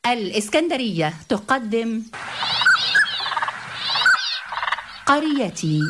الإسكندرية تقدم قريتي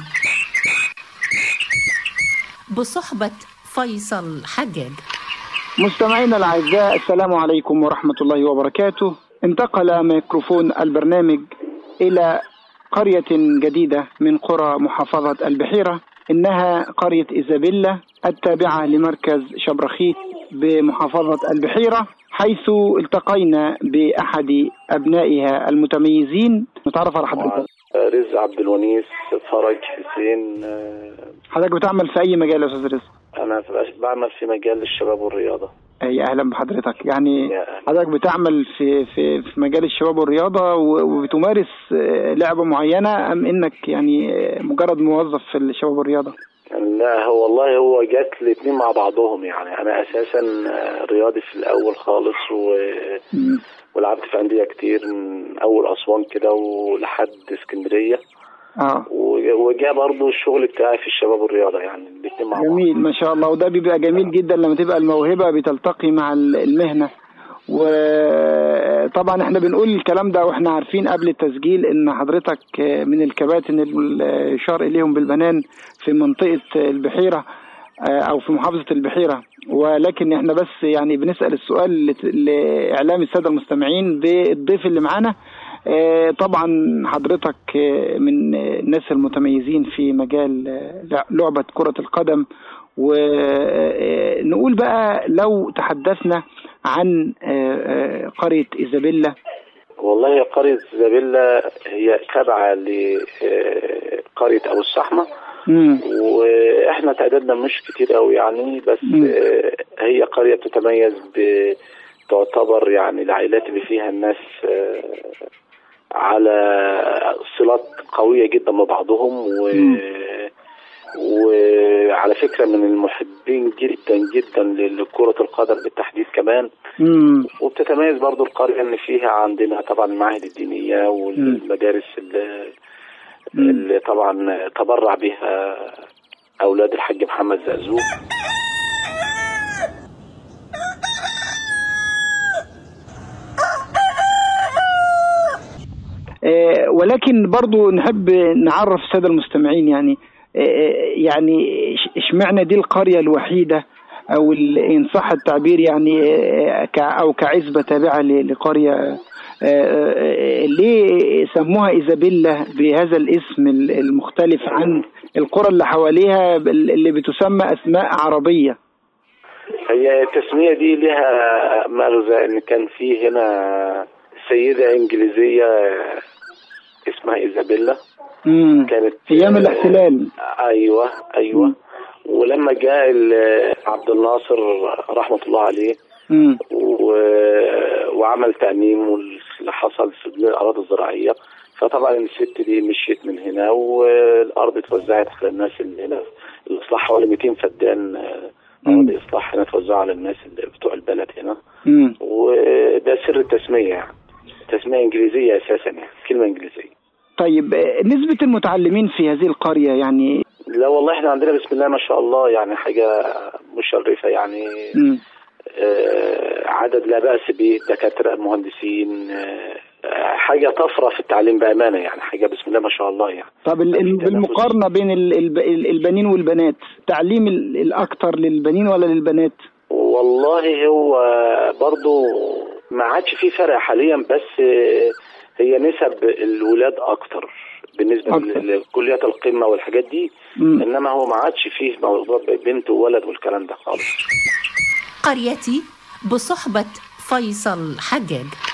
بصحبة فيصل حجاج مستمعينا الاعزاء السلام عليكم ورحمه الله وبركاته انتقل ميكروفون البرنامج الى قريه جديده من قرى محافظه البحيره انها قريه ايزابيلا التابعه لمركز شبرخيت بمحافظه البحيره حيث التقينا باحد ابنائها المتميزين نتعرف على حضرتك رزق عبد الونيس فرج حسين آه، حضرتك بتعمل في اي مجال يا استاذ رزق انا في- بعمل في مجال الشباب والرياضه اي اهلا بحضرتك يعني يا أهلا. حضرتك بتعمل في في في مجال الشباب والرياضه و- وبتمارس آه، لعبه معينه ام انك يعني آه، مجرد موظف في الشباب والرياضه لا هو والله هو جات الاثنين مع بعضهم يعني انا اساسا آه، رياضي في الاول خالص و... مم. ولعبت في انديه كتير من اول اسوان كده ولحد اسكندريه اه و- وجا برضو الشغل بتاعي في الشباب والرياضه يعني الاثنين مع بعض جميل ما شاء الله وده بيبقى جميل جدا لما تبقى الموهبه بتلتقي مع ال- المهنه وطبعا احنا بنقول الكلام ده واحنا عارفين قبل التسجيل ان حضرتك من الكباتن اللي يشار اليهم بالبنان في منطقه البحيره او في محافظه البحيره ولكن احنا بس يعني بنسال السؤال لت- لاعلام الساده المستمعين بالضيف اللي معانا آه، طبعا حضرتك آه، من آه، الناس المتميزين في مجال آه، لع- لعبة كرة القدم ونقول بقى لو تحدثنا عن آه، آه، قرية إيزابيلا والله هي قرية زابيلا هي تابعة لقرية أبو السحمة مم. واحنا تعدادنا مش كتير قوي يعني بس مم. آه، هي قرية تتميز ب تعتبر يعني العائلات اللي فيها الناس آه، على صلات قوية جدا ببعضهم و مم. وعلى فكرة من المحبين جدا جدا لكرة القدم بالتحديد كمان مم. وبتتميز برضو القرية ان فيها عندنا طبعا المعاهد الدينية والمدارس اللي, مم. اللي طبعا تبرع بها اولاد الحاج محمد زقزوق آه، ولكن برضو نحب نعرف السادة المستمعين يعني آه، يعني إش- اشمعنى دي القرية الوحيدة او ال- ان صح التعبير يعني آه، ك- او كعزبة تابعة ل- لقرية آه، آه، ليه سموها ايزابيلا بهذا الاسم ال- المختلف عن القرى اللي حواليها بال- اللي بتسمى اسماء عربية هي التسمية دي لها مغزى ان كان في هنا سيدة انجليزية اسمها ايزابيلا مم. كانت ايام الاحتلال ايوه ايوه ولما جاء ال- عبد الناصر رحمة الله عليه مم. و- وعمل تأميم واللي حصل في الأراضي الزراعية فطبعا الست دي مشيت من هنا والأرض اتوزعت على الناس اللي هنا الإصلاح حوالي 200 فدان آه، مم. أراضي إصلاح هنا اتوزعوا على الناس اللي بتوع البلد هنا مم. وده سر التسمية يعني تسمية إنجليزية أساسا يعني كلمة إنجليزية طيب آه، نسبة المتعلمين في هذه القرية يعني لا والله احنا عندنا بسم الله ما شاء الله يعني حاجة مشرفة يعني مم. آه، عدد لا بأس به دكاترة مهندسين آه، آه، حاجة طفرة في التعليم بأمانة يعني حاجة بسم الله ما شاء الله يعني طب ال- ال- بالمقارنة بين ال- ال- ال- البنين والبنات تعليم ال- الأكتر للبنين ولا للبنات؟ والله هو برضو ما عادش في فرق حاليا بس آه، هي نسب الولاد أكتر بالنسبة أكتر. لكليات القمة والحاجات دي مم. إنما هو ما عادش فيه موضوع بنت وولد والكلام ده خالص قريتي بصحبة فيصل حجاج